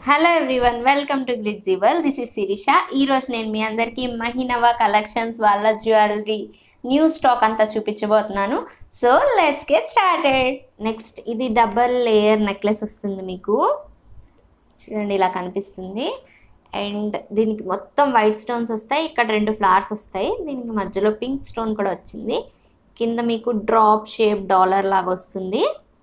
hello everyone welcome to Glitzible this is Shirisha ఈరోజు నేను మీ అందరికీ మహినవా కలెక్షన్స్ వాళ్ళ జ్యువెలరీ న్యూ స్టాక్ అంతా చూపించబోతున్నాను so let's get started next ఇది డబల్ లేయర్ నెక్లెస్ వస్తుంది మీకు చూడండి ఇలా కనిపిస్తుంది అండ్ దీనికి మొత్తం వైట్ స్టోన్స్ వస్తాయి ఇక్కడ రెండు ఫ్లవర్స్ వస్తాయి దీనికి మధ్యలో పింక్ స్టోన్ కూడా వచ్చింది కింద మీకు డ్రాప్ షేప్ డాలర్ లాగా వస్తుంది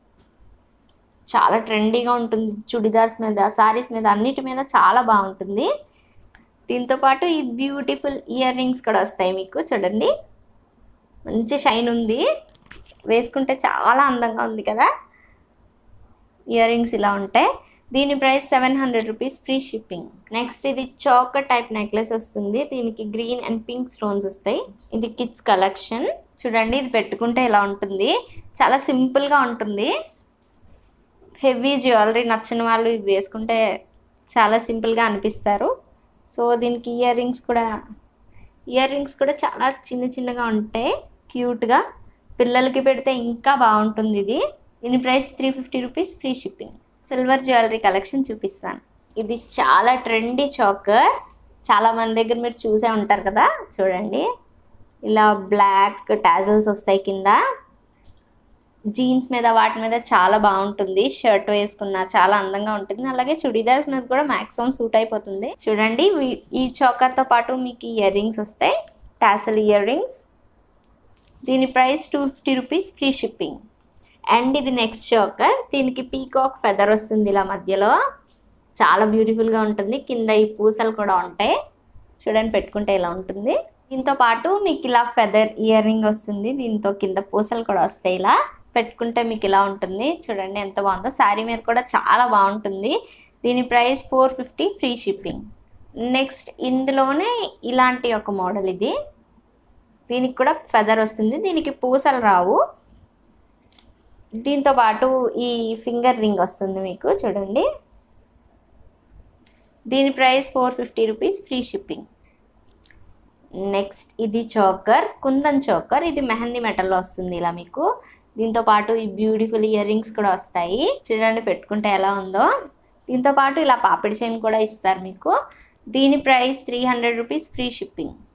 చాలా ట్రెండీగా ఉంటుంది చుడిదార్స్ మీద సారీస్ మీద అన్నిటి మీద చాలా బాగుంటుంది దీంతో పాటు ఈ బ్యూటిఫుల్ ఇయర్ రింగ్స్ కూడా వస్తాయి మీకు చూడండి మంచి షైన్ ఉంది వేసుకుంటే చాలా అందంగా ఉంది కదా ఇయర్ రింగ్స్ ఇలా ఉంటాయి దీని price seven hundred rupees free shipping next ఇది చాకర్ టైప్ నెక్లెస్ వస్తుంది దీనికి గ్రీన్ అండ్ పింక్ స్టోన్స్ వస్తాయి ఇది కిడ్స్ కలెక్షన్ చూడండి ఇది పెట్టుకుంటే ఇలా ఉంటుంది చాలా సింపుల్గా ఉంటుంది హెవీ జ్యువెలరీ నచ్చిన వాళ్ళు ఇవి వేసుకుంటే చాలా సింపుల్గా అనిపిస్తారు సో దీనికి ఇయర్ రింగ్స్ కూడా ఇయర్ రింగ్స్ కూడా చాలా చిన్న చిన్నగా ఉంటాయి క్యూట్గా పిల్లలకి పెడితే ఇంకా బాగుంటుంది ఇది దీని price three fifty rupees free shipping silver jewellery collection చూపిస్తాను ఇది చాలా ట్రెండీ చాకర్ చాలా మంది దగ్గర మీరు చూసే ఉంటారు కదా చూడండి ఇలా బ్లాక్ టాజల్స్ వస్తాయి కింద జీన్స్ మీద వాటి మీద చాలా బాగుంటుంది షర్ట్ వేసుకున్న చాలా అందంగా ఉంటుంది అలాగే చుడీదార్స్ మీద కూడా మాక్సిమం సూట్ అయిపోతుంది చూడండి వీ- ఈ చోకర్తో పాటు మీకు ఇయర్ రింగ్స్ వస్తాయి టాసల్ ఇయర్ రింగ్స్ దీని price two fifty rupees free shipping and ఇది నెక్స్ట్ చోకర్ దీనికి పీకాక్ ఫెదర్ వస్తుంది ఇలా మధ్యలో చాలా బ్యూటిఫుల్గా ఉంటుంది కింద ఈ పూసలు కూడా ఉంటాయి చూడండి పెట్టుకుంటే ఇలా ఉంటుంది దీంతో పాటు మీకు ఇలా ఫెదర్ ఇయర్ రింగ్ వస్తుంది దీంతో కింద పూసలు కూడా వస్తాయి ఇలా పెట్టుకుంటే మీకు ఇలా ఉంటుంది చూడండి ఎంత బాగుందో శారీ మీద కూడా చాలా బాగుంటుంది దీని price four fifty free shipping next ఇందులోనే ఇలాంటి ఒక మోడల్ ఇది దీనికి కూడా ఫెదర్ వస్తుంది దీనికి పూసలు రావు దీంతో పాటు ఈ ఫింగర్ రింగ్ వస్తుంది మీకు చూడండి దీని price four fifty rupees free shipping next ఇది చోకర్ కుందన్ చోకర్ ఇది మెహందీ మెటల్లో వస్తుంది ఇలా మీకు దీంతో పాటు ఈ బ్యూటిఫుల్ ఇయర్ రింగ్స్ కూడా వస్తాయి చూడండి పెట్టుకుంటే ఎలా ఉందో దీంతో పాటు ఇలా పాపిడి చైన్ కూడా ఇస్తారు మీకు దీని price three hundred rupees free shipping